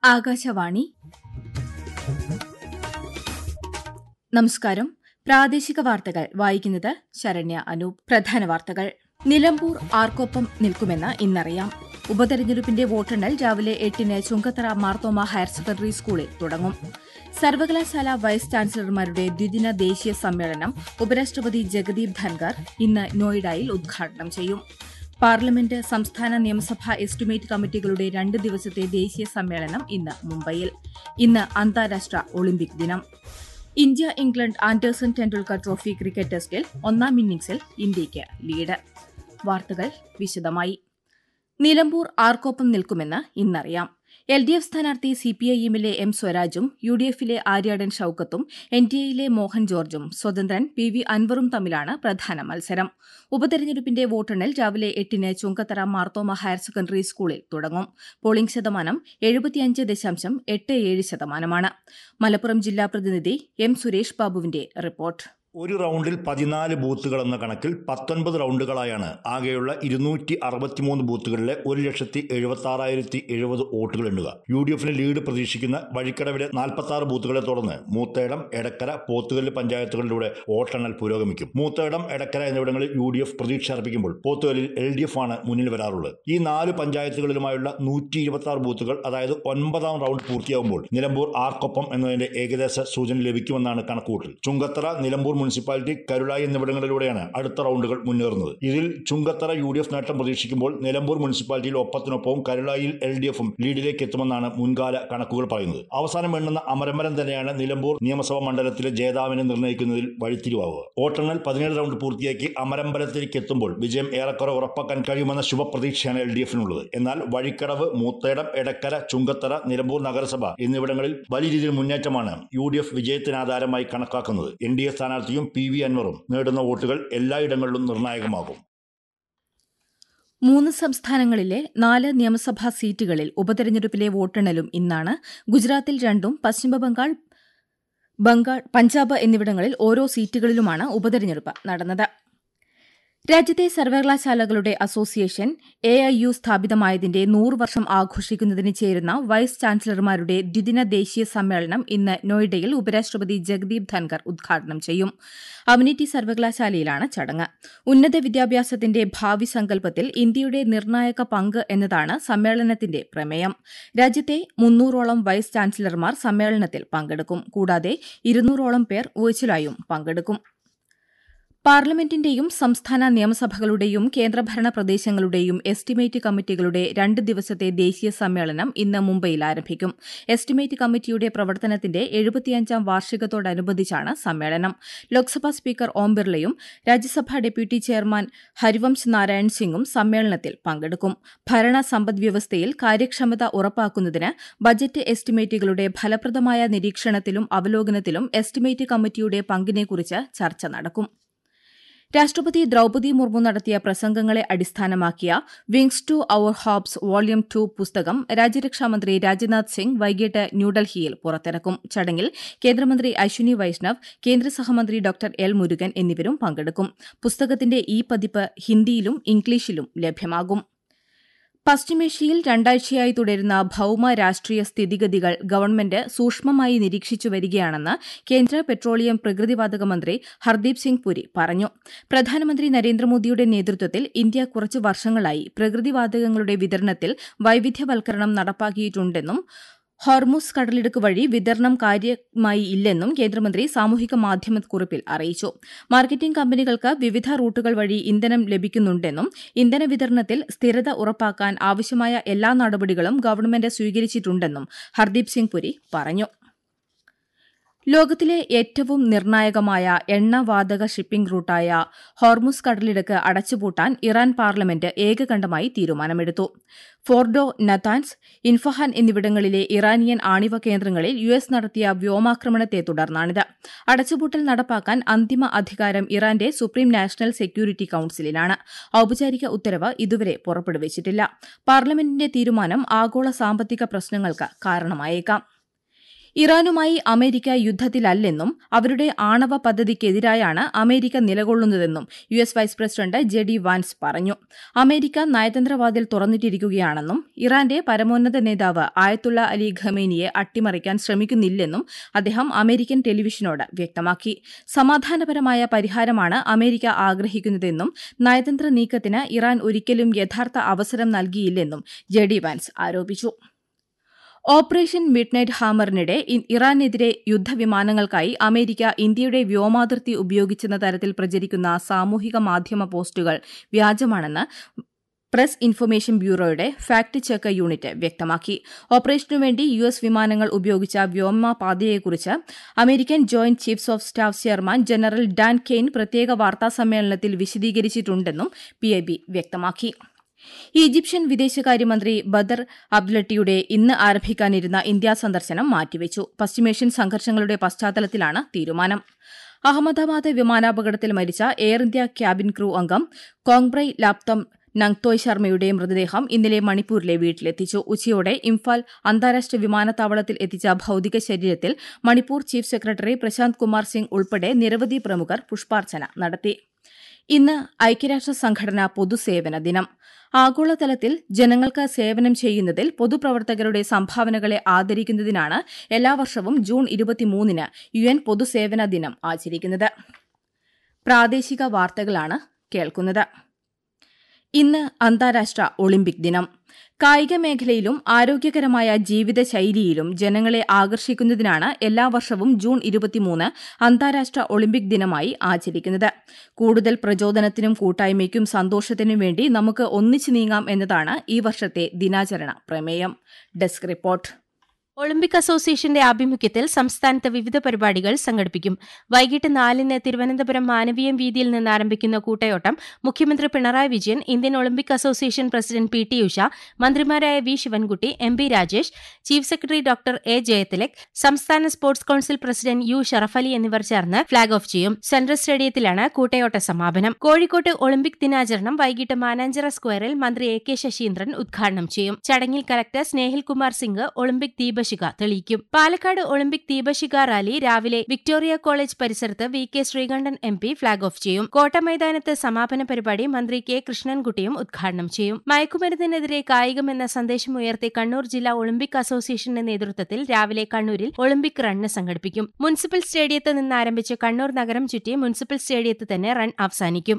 ആകാശവാണി നമസ്കാരം പ്രാദേശിക വാർത്തകൾ വായിക്കുന്നത് ശരണ്യ അനൂപ് പ്രധാന വാർത്തകൾ നിലമ്പൂർ ആർക്കൊപ്പം നിൽക്കുമെന്ന് ഇന്നറിയാം ഉപതെരഞ്ഞെടുപ്പിന്റെ വോട്ടെണ്ണൽ രാവിലെ എട്ടിന് ചുങ്കത്തറ മാർത്തോമ ഹയർ സെക്കൻഡറി സ്കൂളിൽ തുടങ്ങും സർവകലാശാല വൈസ് ചാൻസലർമാരുടെ ദ്വിദിന ദേശീയ സമ്മേളനം ഉപരാഷ്ട്രപതി ജഗദീപ് ധൻഖർ ഇന്ന് നോയിഡയിൽ ഉദ്ഘാടനം ചെയ്യും പാർലമെന്റ് സംസ്ഥാന നിയമസഭാ എസ്റ്റിമേറ്റ് കമ്മിറ്റികളുടെ രണ്ട് ദിവസത്തെ ദേശീയ സമ്മേളനം ഇന്ന് മുംബൈയിൽ ഇന്ന് അന്താരാഷ്ട്ര ഒളിമ്പിക് ദിനം India England Anderson Tendulkar trophy cricket ടെസ്റ്റിൽ ഒന്നാം ഇന്നിംഗ്സിൽ ഇന്ത്യയ്ക്ക് ലീഡ് വാർത്തകൾ വിശദമായി നിലമ്പൂർ ആർക്കൊപ്പം നിൽക്കുമെന്ന് ഇന്നറിയാം എൽ ഡി എഫ് സ്ഥാനാർത്ഥി സിപിഐഎമ്മിലെ എം സ്വരാജും യു ഡി എഫിലെ ആര്യാടൻ ഷൌക്കത്തും എൻ ഡി എയിലെ മോഹൻ ജോർജും സ്വതന്ത്രൻ പി വി അൻവറും തമ്മിലാണ് പ്രധാന മത്സരം ഉപതെരഞ്ഞെടുപ്പിന്റെ വോട്ടെണ്ണൽ രാവിലെ എട്ടിന് ചുങ്കത്തറ മാർത്തോമ ഹയർ സെക്കൻഡറി സ്കൂളിൽ തുടങ്ങും പോളിംഗ് ശതമാനം എഴുപത്തിയഞ്ച് ദശാംശം എട്ട് ഏഴ് ശതമാനമാണ് മലപ്പുറം ജില്ലാ പ്രതിനിധി എം സുരേഷ് ബാബുവിന്റെ റിപ്പോർട്ട് ഒരു റൗണ്ടിൽ പതിനാല് ബൂത്തുകൾ എന്ന കണക്കിൽ പത്തൊൻപത് റൗണ്ടുകളായാണ് ആകെയുള്ള ഇരുന്നൂറ്റി അറുപത്തിമൂന്ന് ബൂത്തുകളിലെ ഒരു ലക്ഷത്തി എഴുപത്തി ആറായിരത്തി എഴുപത് വോട്ടുകൾ എണ്ണുക യു ഡി എഫിന് ലീഡ് പ്രതീക്ഷിക്കുന്ന വഴിക്കടവിലെ നാൽപ്പത്തി ആറ് ബൂത്തുകളെ തുടർന്ന് മൂത്തേടം എടക്കര പോത്തുകല്ല് പഞ്ചായത്തുകളിലൂടെ വോട്ടെണ്ണൽ പുരോഗമിക്കും മൂത്തേടം എടക്കര എന്നിവിടങ്ങളിൽ യു ഡി എഫ് പ്രതീക്ഷ അർപ്പിക്കുമ്പോൾ പോത്തുകല്ലിൽ എൽ ഡി എഫ് ആണ് മുന്നിൽ വരാറുള്ളത് ഈ നാല് പഞ്ചായത്തുകളിലുമായുള്ള നൂറ്റി ഇരുപത്തി ആറ് ബൂത്തുകൾ അതായത് ഒൻപതാം റൗണ്ട് പൂർത്തിയാകുമ്പോൾ നിലമ്പൂർ ആർക്കൊപ്പം എന്നതിന്റെ ഏകദേശ സൂചന ലഭിക്കുമെന്നാണ് കണക്കുകൂട്ടൽ ചുങ്കത്തറ നിലമ്പൂർ മുനിസിപ്പാലിറ്റി കരുളായി എന്നിവിടങ്ങളിലൂടെയാണ് അടുത്ത റൗണ്ടുകൾ മുന്നേറുന്നത് ഇതിൽ ചുങ്കത്തറ യു ഡി എഫ് നേട്ടം പ്രതീക്ഷിക്കുമ്പോൾ നിലമ്പൂർ മുനിസിപ്പാലിറ്റിയിൽ ഒപ്പത്തിനൊപ്പവും കരുളായിൽ എൽ ഡി എഫും ലീഡിലേക്ക് എത്തുമെന്നാണ് മുൻകാല കണക്കുകൾ പറയുന്നത് അവസാനം എണ്ണുന്ന അമരമരം തന്നെയാണ് നിലമ്പൂർ നിയമസഭാ മണ്ഡലത്തിലെ ജേതാവിനെ നിർണ്ണയിക്കുന്നതിൽ വഴിത്തിരിവാവുക വോട്ടെണ്ണൽ പതിനേഴ് റൗണ്ട് പൂർത്തിയാക്കി അമരമ്പലത്തിലേക്ക് എത്തുമ്പോൾ വിജയം ഏറെക്കുറെ ഉറപ്പാക്കാൻ കഴിയുമെന്ന ശുഭപ്രതീക്ഷയാണ് എൽ ഡി എഫിനുള്ളത് എന്നാൽ വഴിക്കടവ് മൂത്തേടം എടക്കര ചുങ്കത്തറ നിലമ്പൂർ നഗരസഭ എന്നിവിടങ്ങളിൽ വലിയ രീതിയിൽ മുന്നേറ്റമാണ് യു ഡി എഫ് വിജയത്തിന് ആധാരമായി കണക്കാക്കുന്നത് എൻ ഡി എ സ്ഥാനാർത്ഥിയും പി വി അൻവറും നേടുന്ന വോട്ടുകൾ എല്ലായിടങ്ങളിലും നിർണായകമാകും മൂന്ന് സംസ്ഥാനങ്ങളിലെ നാല് നിയമസഭാ സീറ്റുകളിൽ ഉപതെരഞ്ഞെടുപ്പിലെ വോട്ടെണ്ണലും ഇന്നാണ് ഗുജറാത്തിൽ രണ്ടും പശ്ചിമബംഗാൾ ബംഗാൾ പഞ്ചാബ് എന്നിവിടങ്ങളിൽ ഓരോ സീറ്റുകളിലുമാണ് ഉപതെരഞ്ഞെടുപ്പ് നടന്നത് രാജ്യത്തെ സർവകലാശാലകളുടെ അസോസിയേഷൻ എ ഐ യു സ്ഥാപിതമായതിന്റെ നൂറ് വർഷം ആഘോഷിക്കുന്നതിന് ചേരുന്ന വൈസ് ചാൻസലർമാരുടെ ദ്വിദിന ദേശീയ സമ്മേളനം ഇന്ന് നോയിഡയിൽ ഉപരാഷ്ട്രപതി ജഗദീപ് ധൻഖർ ഉദ്ഘാടനം ചെയ്യും അമിനിറ്റി സർവകലാശാലയിലാണ് ചടങ്ങ് ഉന്നത വിദ്യാഭ്യാസത്തിന്റെ ഭാവി സങ്കല്പത്തിൽ ഇന്ത്യയുടെ നിർണായക പങ്ക് എന്നതാണ് സമ്മേളനത്തിന്റെ പ്രമേയം രാജ്യത്തെ മുന്നൂറോളം വൈസ് ചാൻസലർമാർ സമ്മേളനത്തിൽ പങ്കെടുക്കും കൂടാതെ ഇരുന്നൂറോളം പേർ വെർച്വലായും പങ്കെടുക്കും പാർലമെന്റിന്റെയും സംസ്ഥാന നിയമസഭകളുടെയും കേന്ദ്രഭരണ പ്രദേശങ്ങളുടെയും എസ്റ്റിമേറ്റ് കമ്മിറ്റികളുടെ രണ്ട് ദിവസത്തെ ദേശീയ സമ്മേളനം ഇന്ന് മുംബൈയിൽ ആരംഭിക്കും എസ്റ്റിമേറ്റ് കമ്മിറ്റിയുടെ പ്രവർത്തനത്തിന്റെ എഴുപത്തിയഞ്ചാം വാർഷികത്തോടനുബന്ധിച്ചാണ് സമ്മേളനം ലോക്സഭാ സ്പീക്കർ ഓം ബിർളയും രാജ്യസഭാ ഡെപ്യൂട്ടി ചെയർമാൻ ഹരിവംശ് നാരായൺ സിംഗും സമ്മേളനത്തിൽ പങ്കെടുക്കും ഭരണ സമ്പദ്വ്യവസ്ഥയിൽ കാര്യക്ഷമത ഉറപ്പാക്കുന്നതിന് ബജറ്റ് എസ്റ്റിമേറ്റുകളുടെ ഫലപ്രദമായ നിരീക്ഷണത്തിലും അവലോകനത്തിലും എസ്റ്റിമേറ്റ് കമ്മിറ്റിയുടെ പങ്കിനെക്കുറിച്ച് ചർച്ച നടക്കും രാഷ്ട്രപതി ദ്രൌപതി മുർമു നടത്തിയ പ്രസംഗങ്ങളെ അടിസ്ഥാനമാക്കിയ wings to our hopes volume two പുസ്തകം രാജ്യരക്ഷാമന്ത്രി രാജ്നാഥ് സിംഗ് വൈകിട്ട് ന്യൂഡൽഹിയിൽ പുറത്തിറക്കും ചടങ്ങിൽ കേന്ദ്രമന്ത്രി അശ്വിനി വൈഷ്ണവ് കേന്ദ്ര സഹമന്ത്രി ഡോക്ടർ എൽ മുരുകൻ എന്നിവരും പങ്കെടുക്കും പുസ്തകത്തിന്റെ ഈ പതിപ്പ് ഹിന്ദിയിലും ഇംഗ്ലീഷിലും ലഭ്യമാകും പശ്ചിമേഷ്യയിൽ രണ്ടാഴ്ചയായി തുടരുന്ന ഭൌമ രാഷ്ട്രീയ സ്ഥിതിഗതികൾ ഗവൺമെന്റ് സൂക്ഷ്മമായി നിരീക്ഷിച്ചു വരികയാണെന്ന് കേന്ദ്ര പെട്രോളിയം പ്രകൃതിവാതക മന്ത്രി ഹർദീപ് സിംഗ് പുരി പറഞ്ഞു പ്രധാനമന്ത്രി നരേന്ദ്രമോദിയുടെ നേതൃത്വത്തിൽ ഇന്ത്യ കുറച്ചു വർഷങ്ങളായി പ്രകൃതിവാതകങ്ങളുടെ വിതരണത്തിൽ വൈവിധ്യവൽക്കരണം നടപ്പാക്കിയിട്ടുണ്ടെന്നും ഹോർമുസ് കടലിടുക്ക് വഴി വിതരണം കാര്യമായി ഇല്ലെന്നും കേന്ദ്രമന്ത്രി സാമൂഹിക മാധ്യമക്കുറിപ്പിൽ അറിയിച്ചു മാർക്കറ്റിംഗ് കമ്പനികൾക്ക് വിവിധ റൂട്ടുകൾ വഴി ഇന്ധനം ലഭിക്കുന്നുണ്ടെന്നും ഇന്ധന വിതരണത്തിൽ സ്ഥിരത ഉറപ്പാക്കാൻ ആവശ്യമായ എല്ലാ നടപടികളും ഗവൺമെന്റ് സ്വീകരിച്ചിട്ടുണ്ടെന്നും ഹർദീപ് സിംഗ് പുരി പറഞ്ഞു ലോകത്തിലെ ഏറ്റവും നിർണായകമായ എണ്ണവാതക ഷിപ്പിംഗ് റൂട്ടായ ഹോർമുസ് കടലിടുക്ക് അടച്ചുപൂട്ടാൻ ഇറാൻ പാർലമെന്റ് ഏകകണ്ഠമായി തീരുമാനമെടുത്തു ഫോർഡോ നതാൻസ് ഇൻഫഹാൻ എന്നിവിടങ്ങളിലെ ഇറാനിയൻ ആണിവ കേന്ദ്രങ്ങളിൽ യു എസ് നടത്തിയ വ്യോമാക്രമണത്തെ തുടർന്നാണിത് അടച്ചുപൂട്ടൽ നടപ്പാക്കാൻ അന്തിമ അധികാരം ഇറാന്റെ സുപ്രീം നാഷണൽ സെക്യൂരിറ്റി കൌൺസിലിനാണ് ഔപചാരിക ഉത്തരവ് ഇതുവരെ പുറപ്പെടുവിച്ചിട്ടില്ല പാർലമെന്റിന്റെ തീരുമാനം ആഗോള സാമ്പത്തിക പ്രശ്നങ്ങൾക്ക് കാരണമായേക്കാം ഇറാനുമായി അമേരിക്ക യുദ്ധത്തിലല്ലെന്നും അവരുടെ ആണവ പദ്ധതിക്കെതിരായാണ് അമേരിക്ക നിലകൊള്ളുന്നതെന്നും U S vice president J D Vance പറഞ്ഞു അമേരിക്ക നയതന്ത്രവാതിൽ തുറന്നിട്ടിരിക്കുകയാണെന്നും ഇറാന്റെ പരമോന്നത നേതാവ് ആയത്തുള്ള അലി ഖമേനിയെ അട്ടിമറിക്കാൻ ശ്രമിക്കുന്നില്ലെന്നും അദ്ദേഹം അമേരിക്കൻ ടെലിവിഷനോട് വ്യക്തമാക്കി സമാധാനപരമായ പരിഹാരമാണ് അമേരിക്ക ആഗ്രഹിക്കുന്നതെന്നും നയതന്ത്ര നീക്കത്തിന് ഇറാൻ ഒരിക്കലും യഥാർത്ഥ അവസരം നൽകിയില്ലെന്നും ജെ ഡി വാൻസ് ആരോപിച്ചു ഓപ്പറേഷൻ മിഡ്നൈറ്റ് ഹാമറിനിടെ ഇറാനെതിരെ യുദ്ധവിമാനങ്ങൾക്കായി അമേരിക്ക ഇന്ത്യയുടെ വ്യോമാതിർത്തി ഉപയോഗിച്ചെന്ന തരത്തിൽ പ്രചരിക്കുന്ന സാമൂഹിക മാധ്യമ പോസ്റ്റുകൾ വ്യാജമാണെന്ന് പ്രസ് ഇൻഫർമേഷൻ ബ്യൂറോയുടെ ഫാക്ട് ചെക്ക് യൂണിറ്റ് വ്യക്തമാക്കി ഓപ്പറേഷനുവേണ്ടി യു എസ് വിമാനങ്ങൾ ഉപയോഗിച്ച വ്യോമപാതയെക്കുറിച്ച് American joint chiefs of staff chairman general Dan Caine പ്രത്യേക വാർത്താസമ്മേളനത്തിൽ വിശദീകരിച്ചിട്ടുണ്ടെന്നും പി വ്യക്തമാക്കി ഈജിപ്ഷ്യൻ വിദേശകാര്യമന്ത്രി ബദർ അബ്ദുലട്ടിയുടെ ഇന്ന് ആരംഭിക്കാനിരുന്ന ഇന്ത്യാ സന്ദർശനം മാറ്റിവെച്ചു പശ്ചിമേഷ്യൻ സംഘർഷങ്ങളുടെ പശ്ചാത്തലത്തിലാണ് തീരുമാനം അഹമ്മദാബാദ് വിമാനാപകടത്തിൽ മരിച്ച എയർ ഇന്ത്യ ക്യാബിൻ ക്രൂ അംഗം കോങ്ബ്രൈ ലാപ്തം നങ്തോയ് ശർമ്മയുടെ മൃതദേഹം ഇന്നലെ മണിപ്പൂരിലെ വീട്ടിലെത്തിച്ചു ഉച്ചയോടെ ഇംഫാൽ അന്താരാഷ്ട്ര വിമാനത്താവളത്തിൽ എത്തിച്ച ഭൌതിക ശരീരത്തിൽ മണിപ്പൂർ ചീഫ് സെക്രട്ടറി പ്രശാന്ത് കുമാർ സിംഗ് ഉൾപ്പെടെ നിരവധി പ്രമുഖർ പുഷ്പാർച്ചന നടത്തി ഇന്ന് ഐക്യരാഷ്ട്ര സംഘടന പൊതുസേവന ദിനം ആഗോളതലത്തിൽ ജനങ്ങൾക്ക് സേവനം ചെയ്യുന്നതിൽ പൊതുപ്രവർത്തകരുടെ സംഭാവനകളെ ആദരിക്കുന്നതിനാണ് എല്ലാ വർഷവും ജൂൺ ഇരുപത്തിമൂന്നിന് യു എൻ പൊതുസേവന ദിനം ആചരിക്കുന്നത് പ്രാദേശിക വാർത്തകളാണ് കേൾക്കുന്നത് ഇന്ന് അന്താരാഷ്ട്ര ഒളിമ്പിക് ദിനം കായിക മേഖലയിലും ആരോഗ്യകരമായ ജീവിതശൈലിയിലും ജനങ്ങളെ ആകർഷിക്കുന്നതിനാണ് എല്ലാ വർഷവും ജൂൺ ഇരുപത്തിമൂന്ന് അന്താരാഷ്ട്ര ഒളിമ്പിക് ദിനമായി ആചരിക്കുന്നത് കൂടുതൽ പ്രചോദനത്തിനും കൂട്ടായ്മയ്ക്കും സന്തോഷത്തിനും വേണ്ടി നമുക്ക് ഒന്നിച്ചു നീങ്ങാം എന്നതാണ് ഈ വർഷത്തെ ദിനാചരണ പ്രമേയം ഡെസ്ക് റിപ്പോർട്ട് ഒളിമ്പിക് അസോസിയേഷന്റെ ആഭിമുഖ്യത്തിൽ സംസ്ഥാനത്ത് വിവിധ പരിപാടികൾ സംഘടിപ്പിക്കും വൈകിട്ട് നാലിന് തിരുവനന്തപുരം മാനവീയം വീതിയിൽ നിന്ന് ആരംഭിക്കുന്ന കൂട്ടയോട്ടം മുഖ്യമന്ത്രി Pinarayi Vijayan Indian Olympic association president P T Usha മന്ത്രിമാരായ V Sivankutty M P Rajesh chief secretary doctor A Jayathilak സംസ്ഥാന sports council president U Sharafali എന്നിവർ ചേർന്ന് ഫ്ളാഗ് ഓഫ് ചെയ്യും സെൻട്രൽ സ്റ്റേഡിയത്തിലാണ് കൂട്ടയോട്ട സമാപനം കോഴിക്കോട്ട് ഒളിമ്പിക് ദിനാചരണം വൈകിട്ട് മാനാഞ്ചിറ സ്ക്വയറിൽ മന്ത്രി എ കെ ശശീന്ദ്രൻ ഉദ്ഘാടനം ചെയ്യും ചടങ്ങിൽ കലക്ടർ സ്നേഹിൽ കുമാർ സിംഗ് ഒളിമ്പിക് ദീപ ദീപശിഖ തെളിയിക്കും പാലക്കാട് ഒളിമ്പിക് ദീപശിഖ റാലി രാവിലെ വിക്ടോറിയ കോളേജ് പരിസരത്ത് V K Sreekandan M P flag off ചെയ്യും കോട്ട മൈതാനത്ത് സമാപന പരിപാടി മന്ത്രി കെ കൃഷ്ണൻകുട്ടിയും ഉദ്ഘാടനം ചെയ്യും മയക്കുമരുന്നിനെതിരെ കായികം എന്ന സന്ദേശം ഉയർത്തി കണ്ണൂർ ജില്ലാ ഒളിമ്പിക് അസോസിയേഷന്റെ നേതൃത്വത്തിൽ രാവിലെ കണ്ണൂരിൽ ഒളിമ്പിക് റണ്ണ് സംഘടിപ്പിക്കും മുനിസിപ്പൽ സ്റ്റേഡിയത്ത് നിന്ന് ആരംഭിച്ച് കണ്ണൂർ നഗരം ചുറ്റി മുനിസിപ്പൽ സ്റ്റേഡിയത്ത് തന്നെ റൺ അവസാനിക്കും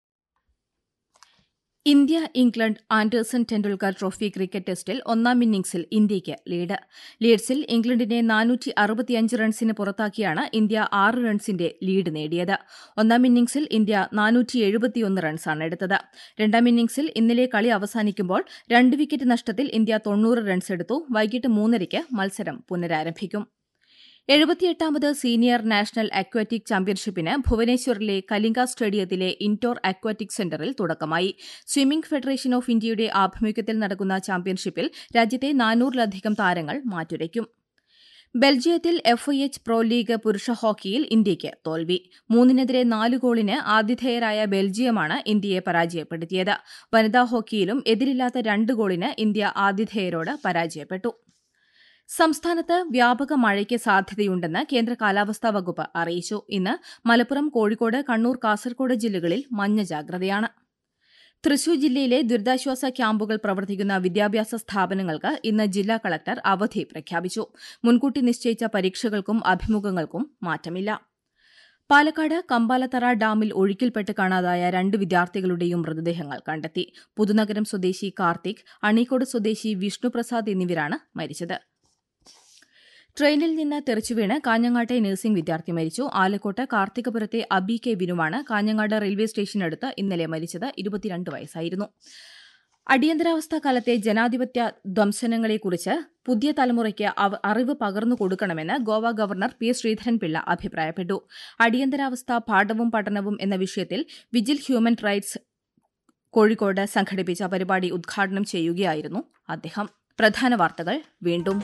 India England Anderson Tendulkar trophy cricket ടെസ്റ്റിൽ ഒന്നാം ഇന്നിംഗ്സിൽ ഇന്ത്യയ്ക്ക് ലീഡ് ലീഡ്സിൽ ഇംഗ്ലണ്ടിനെ നാനൂറ്റി അറുപത്തിയഞ്ച് റൺസിന് പുറത്താക്കിയാണ് ഇന്ത്യ ആറ് റൺസിന്റെ ലീഡ് നേടിയത് ഒന്നാം ഇന്നിംഗ്സിൽ ഇന്ത്യ നാനൂറ്റി എഴുപത്തിയൊന്ന് റൺസാണ് എടുത്തത് രണ്ടാം ഇന്നിംഗ്സിൽ ഇന്നലെ കളി അവസാനിക്കുമ്പോൾ രണ്ട് വിക്കറ്റ് നഷ്ടത്തിൽ ഇന്ത്യ തൊണ്ണൂറ് റൺസ് എടുത്തു വൈകിട്ട് മൂന്നരയ്ക്ക് മത്സരം പുനരാരംഭിക്കും എഴുപത്തിയെട്ടാമത് സീനിയർ നാഷണൽ അക്വാറ്റിക് ചാമ്പ്യൻഷിപ്പിന് ഭുവനേശ്വറിലെ കലിംഗ സ്റ്റേഡിയത്തിലെ ഇൻഡോർ അക്വാറ്റിക് സെന്ററിൽ തുടക്കമായി സ്വിമ്മിംഗ് ഫെഡറേഷൻ ഓഫ് ഇന്ത്യയുടെ ആഭിമുഖ്യത്തിൽ നടക്കുന്ന ചാമ്പ്യൻഷിപ്പിൽ രാജ്യത്തെ നാനൂറിലധികം താരങ്ങൾ മാറ്റുരയ്ക്കും ബെൽജിയത്തിൽ F I H pro league പുരുഷ ഹോക്കിയിൽ ഇന്ത്യയ്ക്ക് തോൽവി മൂന്നിനെതിരെ നാല് ഗോളിന് ആതിഥേയരായ ബെൽജിയമാണ് ഇന്ത്യയെ പരാജയപ്പെടുത്തിയത് വനിതാ ഹോക്കിയിലും എതിരില്ലാത്ത രണ്ട് ഗോളിന് ഇന്ത്യ ആതിഥേയരോട് പരാജയപ്പെട്ടു സംസ്ഥാനത്ത് വ്യാപക മഴയ്ക്ക് സാധ്യതയുണ്ടെന്ന് കേന്ദ്ര കാലാവസ്ഥാ വകുപ്പ് അറിയിച്ചു ഇന്ന് മലപ്പുറം കോഴിക്കോട് കണ്ണൂർ കാസർകോട് ജില്ലകളിൽ മഞ്ഞ ജാഗ്രതയാണ് തൃശൂർ ജില്ലയിലെ ദുരിതാശ്വാസ ക്യാമ്പുകൾ പ്രവർത്തിക്കുന്ന വിദ്യാഭ്യാസ സ്ഥാപനങ്ങൾക്ക് ഇന്ന് ജില്ലാ കളക്ടർ അവധി പ്രഖ്യാപിച്ചു മുൻകൂട്ടി നിശ്ചയിച്ച പരീക്ഷകൾക്കും അഭിമുഖങ്ങൾക്കും മാറ്റമില്ല പാലക്കാട് കമ്പാലത്തറ ഡാമിൽ ഒഴുക്കിൽപ്പെട്ട് കാണാതായ രണ്ട് വിദ്യാർത്ഥികളുടെയും മൃതദേഹങ്ങൾ കണ്ടെത്തി പുതുനഗരം സ്വദേശി കാർത്തിക് അണീക്കോട് സ്വദേശി വിഷ്ണുപ്രസാദ് എന്നിവരാണ് മരിച്ചത് ട്രെയിനിൽ നിന്ന് തെറിച്ചുവീണ് കാഞ്ഞങ്ങാട്ടെ നഴ്സിംഗ് വിദ്യാർത്ഥി മരിച്ചു ആലക്കോട്ട് കാർത്തികപുരത്തെ അബി കെ വിനുവാണ് കാഞ്ഞങ്ങാട് റെയിൽവേ സ്റ്റേഷനടുത്ത് ഇന്നലെ മരിച്ചത് ഇരുപത്തിരണ്ട് വയസ്സായിരുന്നു അടിയന്തരാവസ്ഥ കാലത്തെ ജനാധിപത്യ ധ്വംസനങ്ങളെക്കുറിച്ച് പുതിയ തലമുറയ്ക്ക് അറിവ് പകർന്നു കൊടുക്കണമെന്ന് ഗോവ ഗവർണർ പി ശ്രീധരൻപിള്ള അഭിപ്രായപ്പെട്ടു അടിയന്തരാവസ്ഥ പാഠവും പഠനവും എന്ന വിഷയത്തിൽ വിജിൽ ഹ്യൂമൻ റൈറ്റ്സ് കോഴിക്കോട് സംഘടിപ്പിച്ച പരിപാടി ഉദ്ഘാടനം ചെയ്യുകയായിരുന്നു അദ്ദേഹം പ്രധാന വാർത്തകൾ വീണ്ടും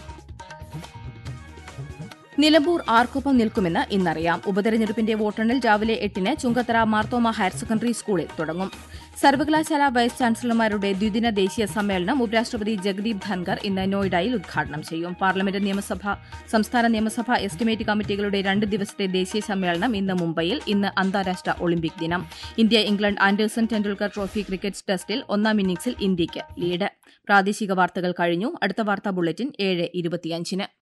നിലമ്പൂർ ആർക്കൊപ്പം നിൽക്കുമെന്ന് ഇന്നറിയാം ഉപതെരഞ്ഞെടുപ്പിന്റെ വോട്ടെണ്ണൽ രാവിലെ എട്ടിന് ചുങ്കത്തറ മാർത്തോമ ഹയർ സെക്കൻഡറി സ്കൂളിൽ തുടങ്ങും സർവകലാശാല വൈസ് ചാൻസലർമാരുടെ ദ്വിദിന ദേശീയ സമ്മേളനം ഉപരാഷ്ട്രപതി ജഗദീപ് ധൻകർ ഇന്ന് നോയിഡയിൽ ഉദ്ഘാടനം ചെയ്യും പാർലമെന്റ് നിയമസഭ സംസ്ഥാന നിയമസഭ എസ്റ്റിമേറ്റ് കമ്മിറ്റികളുടെ രണ്ട് ദിവസത്തെ ദേശീയ സമ്മേളനം ഇന്ന് മുംബൈയിൽ ഇന്ന് അന്താരാഷ്ട്ര ഒളിമ്പിക് ദിനം India England Anderson Tendulkar trophy cricket ടെസ്റ്റിൽ ഒന്നാം ഇന്നിംഗ്സിൽ ഇന്ത്യയ്ക്ക് ലീഡ് പ്രാദേശിക വാർത്തകൾ കഴിഞ്ഞു അടുത്ത വാർത്താ ബുള്ളറ്റിൻ ഏഴ് ഇരുപത്തിയഞ്ചിന്